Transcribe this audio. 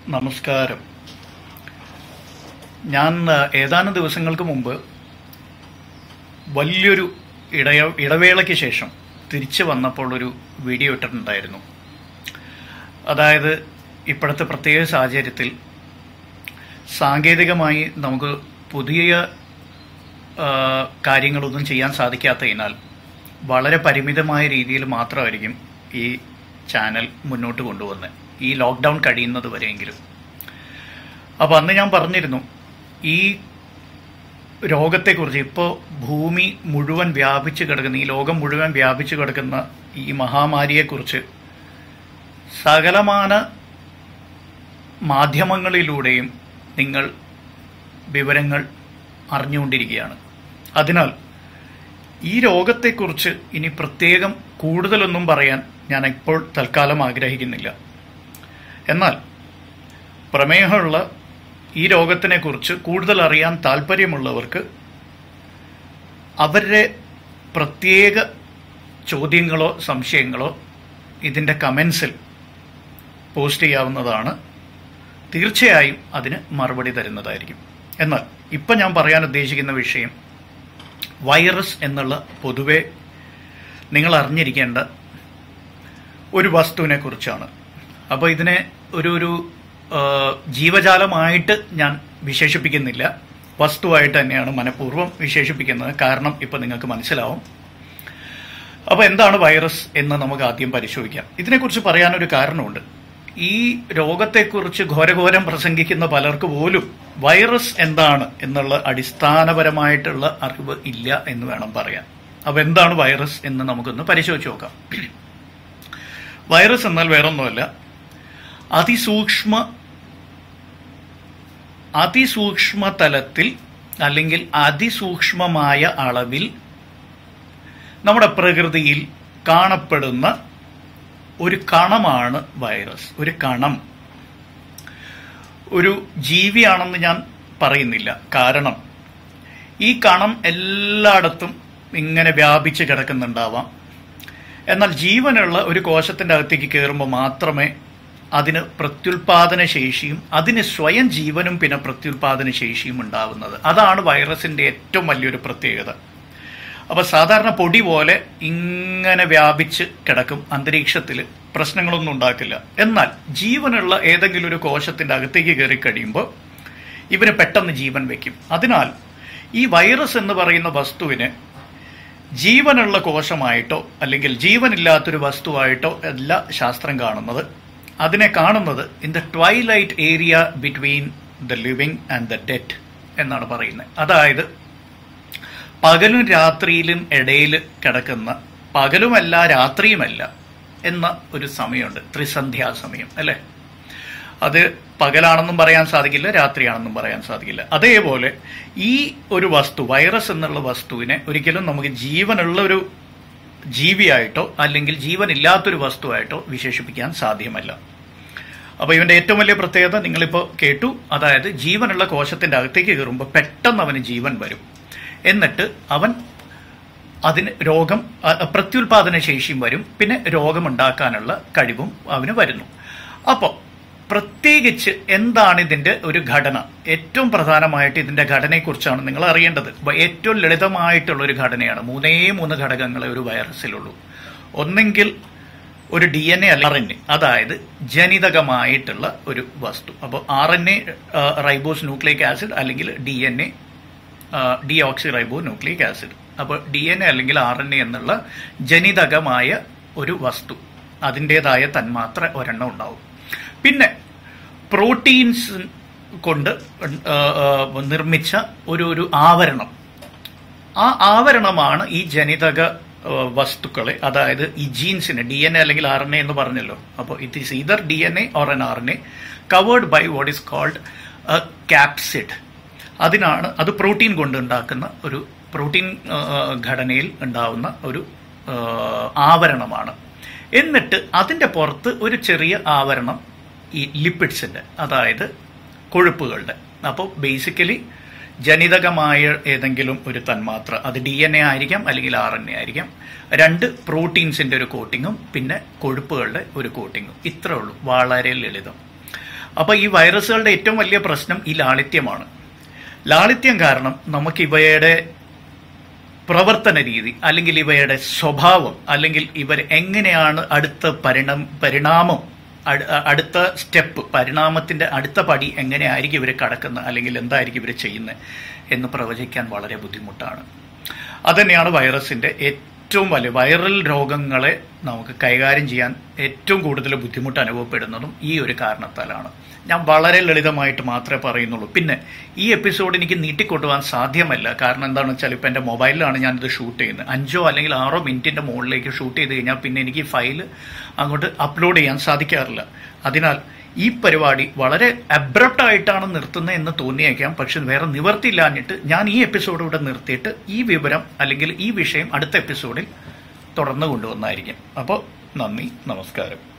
നമസ്കാരം ഞാൻ ആ, ഏതാനും ദിവസങ്ങൾക്ക് മുമ്പ് വലിയൊരു ഇടയ ഇടവേളയ്ക്ക് ശേഷം തിരിച്ചു വന്നപ്പോൾ ഒരു വീഡിയോ ഇട്ടിട്ടുണ്ടായിരുന്നു അതായത് ഇപ്പോഴത്തെ പ്രത്യേക സാഹചര്യത്തിൽ സാങ്കേതികമായി നമുക്ക് പുതിയ ആ, കാര്യങ്ങളൊന്നും ചെയ്യാൻ സാധിക്കാത്തതിനാൽ വളരെ പരിമിതമായ രീതിയിൽ മാത്രമായിരിക്കും ഈ ചാനൽ മുന്നോട്ട് കൊണ്ടുവന്നത് ഈ ലോക്ക്ഡൗൺ കഴിയുന്നത് വരെയെങ്കിലും അപ്പോൾ അന്ന് ഞാൻ പറഞ്ഞിരുന്നു ഈ രോഗത്തെക്കുറിച്ച് ഇപ്പോൾ ഭൂമി മുഴുവൻ വ്യാപിച്ചു കിടക്കുന്ന ഈ ലോകം മുഴുവൻ വ്യാപിച്ചു കിടക്കുന്ന ഈ മഹാമാരിയെക്കുറിച്ച് സകലമാന മാധ്യമങ്ങളിലൂടെയും നിങ്ങൾ വിവരങ്ങൾ അറിഞ്ഞുകൊണ്ടിരിക്കുകയാണ് അതിനാൽ ഈ രോഗത്തെക്കുറിച്ച് ഇനി പ്രത്യേകം കൂടുതലൊന്നും പറയാൻ ഞാൻ ഇപ്പോൾ തൽക്കാലം ആഗ്രഹിക്കുന്നില്ല എന്നാൽ പ്രമേഹമുള്ള ഈ രോഗത്തിനെക്കുറിച്ച് കൂടുതൽ അറിയാൻ താല്പര്യമുള്ളവർക്ക് അവരുടെ പ്രത്യേക ചോദ്യങ്ങളോ സംശയങ്ങളോ ഇതിൻ്റെ കമൻസിൽ പോസ്റ്റ് ചെയ്യാവുന്നതാണ് തീർച്ചയായും അതിന് മറുപടി തരുന്നതായിരിക്കും എന്നാൽ ഇപ്പം ഞാൻ പറയാൻ ഉദ്ദേശിക്കുന്ന വിഷയം വൈറസ് എന്നുള്ള പൊതുവെ നിങ്ങൾ അറിഞ്ഞിരിക്കേണ്ട ഒരു വസ്തുവിനെ കുറിച്ചാണ് അപ്പോൾ ഇതിനെ ഒരു ഒരു ആ, ജീവജാലമായിട്ട് ഞാൻ വിശേഷിപ്പിക്കുന്നില്ല വസ്തുവായിട്ട് തന്നെയാണ് മനഃപൂർവ്വം വിശേഷിപ്പിക്കുന്നത് കാരണം ഇപ്പം നിങ്ങൾക്ക് മനസ്സിലാവും അപ്പോൾ എന്താണ് വൈറസ് എന്ന് നമുക്ക് ആദ്യം പരിശോധിക്കാം ഇതിനെക്കുറിച്ച് പറയാനൊരു കാരണമുണ്ട് ഈ രോഗത്തെക്കുറിച്ച് ഘോരഘോരം പ്രസംഗിക്കുന്ന പലർക്ക് പോലും വൈറസ് എന്താണ് എന്നുള്ള അടിസ്ഥാനപരമായിട്ടുള്ള അറിവ് ഇല്ല എന്ന് വേണം പറയാൻ അപ്പോൾ എന്താണ് വൈറസ് എന്ന് നമുക്കൊന്ന് പരിശോധിച്ച് നോക്കാം വൈറസ് എന്നാൽ വേറൊന്നുമല്ല അതിസൂക്ഷ്മ അതിസൂക്ഷ്മ തലത്തിൽ അല്ലെങ്കിൽ അതിസൂക്ഷ്മമായ അളവിൽ നമ്മുടെ പ്രകൃതിയിൽ കാണപ്പെടുന്ന ഒരു കണമാണ് വൈറസ് ഒരു കണം ഒരു ജീവിയാണെന്ന് ഞാൻ പറയുന്നില്ല കാരണം ഈ കണം എല്ലായിടത്തും ഇങ്ങനെ വ്യാപിച്ച് കിടക്കുന്നുണ്ടാവാം എന്നാൽ ജീവനുള്ള ഒരു കോശത്തിന്റെ അകത്തേക്ക് കയറുമ്പോൾ മാത്രമേ അതിന് പ്രത്യുൽപാദന ശേഷിയും അതിന് സ്വയം ജീവനും പിന്നെ പ്രത്യുൽപാദന ശേഷിയും ഉണ്ടാവുന്നത് അതാണ് വൈറസിന്റെ ഏറ്റവും വലിയൊരു പ്രത്യേകത അപ്പൊ സാധാരണ പൊടി പോലെ ഇങ്ങനെ വ്യാപിച്ച് കിടക്കും അന്തരീക്ഷത്തിൽ പ്രശ്നങ്ങളൊന്നും ഉണ്ടാക്കില്ല എന്നാൽ ജീവനുള്ള ഏതെങ്കിലും ഒരു കോശത്തിന്റെ അകത്തേക്ക് കയറി കഴിയുമ്പോൾ ഇവന് പെട്ടെന്ന് ജീവൻ വെക്കും അതിനാൽ ഈ വൈറസ് എന്ന് പറയുന്ന വസ്തുവിന് ജീവനുള്ള കോശമായിട്ടോ അല്ലെങ്കിൽ ജീവനില്ലാത്തൊരു വസ്തുവായിട്ടോ അല്ല ശാസ്ത്രം കാണുന്നത് അതിനെ കാണുന്നത് in the twilight area between the living and the death എന്നാണ് പറയുന്നത് അതായത് പകലും രാത്രിയിലും ഇടയിൽ കിടക്കുന്ന പകലുമല്ല രാത്രിയുമല്ല എന്ന ഒരു സമയമുണ്ട് ത്രിസന്ധ്യാ സമയം അല്ലേ അത് പകലാണെന്നും പറയാൻ സാധിക്കില്ല രാത്രിയാണെന്നും പറയാൻ സാധിക്കില്ല അതേപോലെ ഈ ഒരു വസ്തു വൈറസ് എന്നുള്ള വസ്തുവിനെ ഒരിക്കലും നമുക്ക് ജീവനുള്ള ഒരു ജീവിയായിട്ടോ അല്ലെങ്കിൽ ജീവനില്ലാത്തൊരു വസ്തുവായിട്ടോ വിശേഷിപ്പിക്കാൻ സാധ്യമല്ല അപ്പൊ ഇവന്റെ ഏറ്റവും വലിയ പ്രത്യേകത നിങ്ങളിപ്പോൾ കേട്ടു അതായത് ജീവനുള്ള കോശത്തിന്റെ അകത്തേക്ക് കയറുമ്പോൾ പെട്ടെന്ന് അവന് ജീവൻ വരും എന്നിട്ട് അവൻ അതിന് രോഗം അ- പ്രത്യുൽപാദന ശേഷിയും വരും പിന്നെ രോഗമുണ്ടാക്കാനുള്ള കഴിവും അവന് വരുന്നു അപ്പോൾ പ്രത്യേകിച്ച് എന്താണ് ഇതിന്റെ ഒരു ഘടന ഏറ്റവും പ്രധാനമായിട്ട് ഇതിന്റെ ഘടനയെക്കുറിച്ചാണ് നിങ്ങൾ അറിയേണ്ടത് വ- ഏറ്റവും ലളിതമായിട്ടുള്ള ഒരു ഘടനയാണ് മൂന്നേ മൂന്ന് ഘടകങ്ങളെ ഒരു വൈറസിലുള്ളൂ ഒന്നെങ്കിൽ ഒരു ഡി എൻ എ അല്ല ആർ എൻ എ അതായത് ജനിതകമായിട്ടുള്ള ഒരു വസ്തു അപ്പോൾ R N A ribose nucleic acid അല്ലെങ്കിൽ D N A deoxyribonucleic acid അപ്പോൾ ഡി എൻ എ അല്ലെങ്കിൽ ആർ എൻ എ എന്നുള്ള ജനിതകമായ ഒരു വസ്തു അതിൻ്റെതായ തന്മാത്ര ഒരെണ്ണം ഉണ്ടാവും പിന്നെ പ്രോട്ടീൻസ് കൊണ്ട് ആ, ആ, നിർമ്മിച്ച ഒരു ഒരു ആവരണം ആ ആവരണമാണ് ഈ ജനിതക ആ, വസ്തുക്കളെ അതായത് ഈ ജീൻസിന് ഡി എൻ എ അല്ലെങ്കിൽ ആർ എൻ എ എന്ന് പറഞ്ഞല്ലോ അപ്പോൾ it is either D N A or N R N A covered by what is called capsid അതിനാണ് അത് പ്രോട്ടീൻ കൊണ്ട് ഉണ്ടാക്കുന്ന ഒരു പ്രോട്ടീൻ ആ, ഘടനയിൽ ഉണ്ടാവുന്ന ഒരു ആ, ആവരണമാണ് എന്നിട്ട് അതിന്റെ പുറത്ത് ഒരു ചെറിയ ആവരണം ഈ ലിപ്പിഡ്സിന്റെ അതായത് കൊഴുപ്പുകളുടെ അപ്പോൾ ബേസിക്കലി ജനിതകമായ ഏതെങ്കിലും ഒരു തന്മാത്ര അത് ഡി എൻ എ ആയിരിക്കാം അല്ലെങ്കിൽ ആർ എൻ എ ആയിരിക്കാം രണ്ട് പ്രോട്ടീൻസിന്റെ ഒരു കോട്ടിങ്ങും പിന്നെ കൊഴുപ്പുകളുടെ ഒരു കോട്ടിങ്ങും ഇത്രേ ഉള്ളൂ വളരെ ലളിതം അപ്പോൾ ഈ വൈറസുകളുടെ ഏറ്റവും വലിയ പ്രശ്നം ഈ ലാളിത്യമാണ് ലാളിത്യം കാരണം നമുക്ക് ഇവയുടെ പ്രവർത്തന രീതി അല്ലെങ്കിൽ ഇവയുടെ സ്വഭാവം അല്ലെങ്കിൽ ഇവർ എങ്ങനെയാണ് അടുത്ത പരിണാമ പരിണാമം അട്- അടുത്ത സ്റ്റെപ്പ് പരിണാമത്തിന്റെ അടുത്ത പടി എങ്ങനെയായിരിക്കും ഇവർ കടക്കുന്നത് അല്ലെങ്കിൽ എന്തായിരിക്കും ഇവർ ചെയ്യുന്നത് എന്ന് പ്രവചിക്കാൻ വളരെ ബുദ്ധിമുട്ടാണ് അതുതന്നെയാണ് വൈറസിന്റെ ഏറ്റവും വലിയ വൈറൽ രോഗങ്ങളെ നമുക്ക് കൈകാര്യം ചെയ്യാൻ ഏറ്റവും കൂടുതൽ ബുദ്ധിമുട്ട് അനുഭവപ്പെടുന്നതും ഈ ഒരു കാരണത്താലാണ് ഞാൻ വളരെ ലളിതമായിട്ട് മാത്രമേ പറയുന്നുള്ളൂ പിന്നെ ഈ എപ്പിസോഡ് എനിക്ക് നീട്ടിക്കൊണ്ടുപോകാൻ സാധ്യമല്ല കാരണം എന്താണെന്ന് വെച്ചാൽ ഇപ്പം എൻ്റെ മൊബൈലിലാണ് ഞാനിത് ഷൂട്ട് ചെയ്യുന്നത് അഞ്ചോ അല്ലെങ്കിൽ ആറോ മിനിറ്റിൻ്റെ മുകളിലേക്ക് ഷൂട്ട് ചെയ്ത് കഴിഞ്ഞാൽ പിന്നെ എനിക്ക് ഈ ഫയൽ അങ്ങോട്ട് അപ്ലോഡ് ചെയ്യാൻ സാധിക്കാറില്ല അതിനാൽ ഈ പരിപാടി വളരെ അബ്രപ്റ്റ് ആയിട്ടാണ് നിർത്തുന്നത് എന്ന് തോന്നിയേക്കാം പക്ഷെ വേറെ നിവർത്തിയില്ലാഞ്ഞിട്ട് ഞാൻ ഈ എപ്പിസോഡ് ഇവിടെ നിർത്തിയിട്ട് ഈ വിവരം അല്ലെങ്കിൽ ഈ വിഷയം അടുത്ത എപ്പിസോഡിൽ തുടർന്ന് കൊണ്ടുവന്നായിരിക്കും അപ്പോൾ നന്ദി നമസ്കാരം